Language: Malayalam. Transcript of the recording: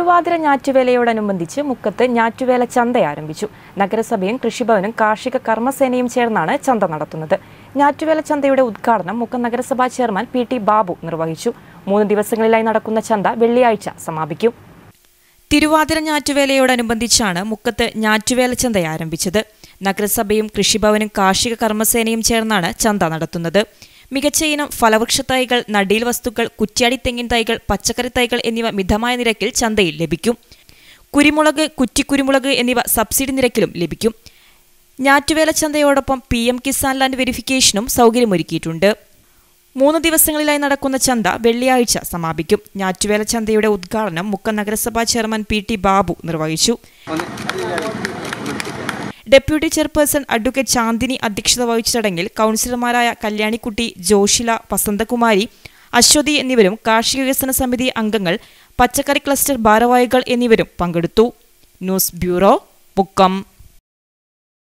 തിരുവാതിര ഞാറ്റുവേലയോടനുബന്ധിച്ച് മുക്കത്ത് ഞാറ്റുവേല ചന്ത ആരംഭിച്ചു നഗരസഭയും കൃഷിഭവനും കാർഷിക കർമ്മസേനയും ചേർന്നാണ് ചന്ത നടത്തുന്നത് ഞാറ്റുവേല ചന്തയുടെ ഉദ്ഘാടനം മുക്കം നഗരസഭാ ചെയർമാൻ പി ടി ബാബു നിർവഹിച്ചു മൂന്ന് ദിവസങ്ങളിലായി നടക്കുന്ന ചന്ത വെള്ളിയാഴ്ച സമാപിക്കും തിരുവാതിര ഞാറ്റുവേലയോടനുബന്ധിച്ചാണ് മുക്കത്ത് ഞാറ്റുവേല ചന്ത ആരംഭിച്ചത് നഗരസഭയും കൃഷിഭവനും കാർഷിക കർമ്മസേനയും ചേർന്നാണ് ചന്ത നടത്തുന്നത് മികച്ച ഇനം ഫലവൃക്ഷ തൈകൾ നടീൽ വസ്തുക്കൾ കുറ്റ്യാടി തെങ്ങിൻ തൈകൾ പച്ചക്കറി തൈകൾ എന്നിവ മിതമായ നിരക്കിൽ ചന്തയിൽ ലഭിക്കും കുരുമുളക് കുറ്റിക്കുരുമുളക് എന്നിവ സബ്സിഡി നിരക്കിലും ലഭിക്കും ഞാറ്റുവേല ചന്തയോടൊപ്പം പി എം കിസാൻ ലാൻഡ് വെരിഫിക്കേഷനും സൗകര്യമൊരുക്കിയിട്ടുണ്ട് മൂന്ന് ദിവസങ്ങളിലായി നടക്കുന്ന ചന്ത വെള്ളിയാഴ്ച സമാപിക്കും ഞാറ്റുവേല ചന്തയുടെ ഉദ്ഘാടനം മുക്കം നഗരസഭാ ചെയർമാൻ പി ടി ബാബു നിർവഹിച്ചു ഡെപ്യൂട്ടി ചെയർപേഴ്സൺ അഡ്വക്കേറ്റ് ചാന്ദിനി അധ്യക്ഷത വഹിച്ച ചടങ്ങിൽ കൗൺസിലർമാരായ കല്യാണിക്കുട്ടി ജോഷില വസന്തകുമാരി അശ്വതി എന്നിവരും കാർഷിക വികസന സമിതി അംഗങ്ങൾ പച്ചക്കറി ക്ലസ്റ്റർ ഭാരവാഹികൾ എന്നിവരും പങ്കെടുത്തു ന്യൂസ് ബ്യൂറോ മുക്കം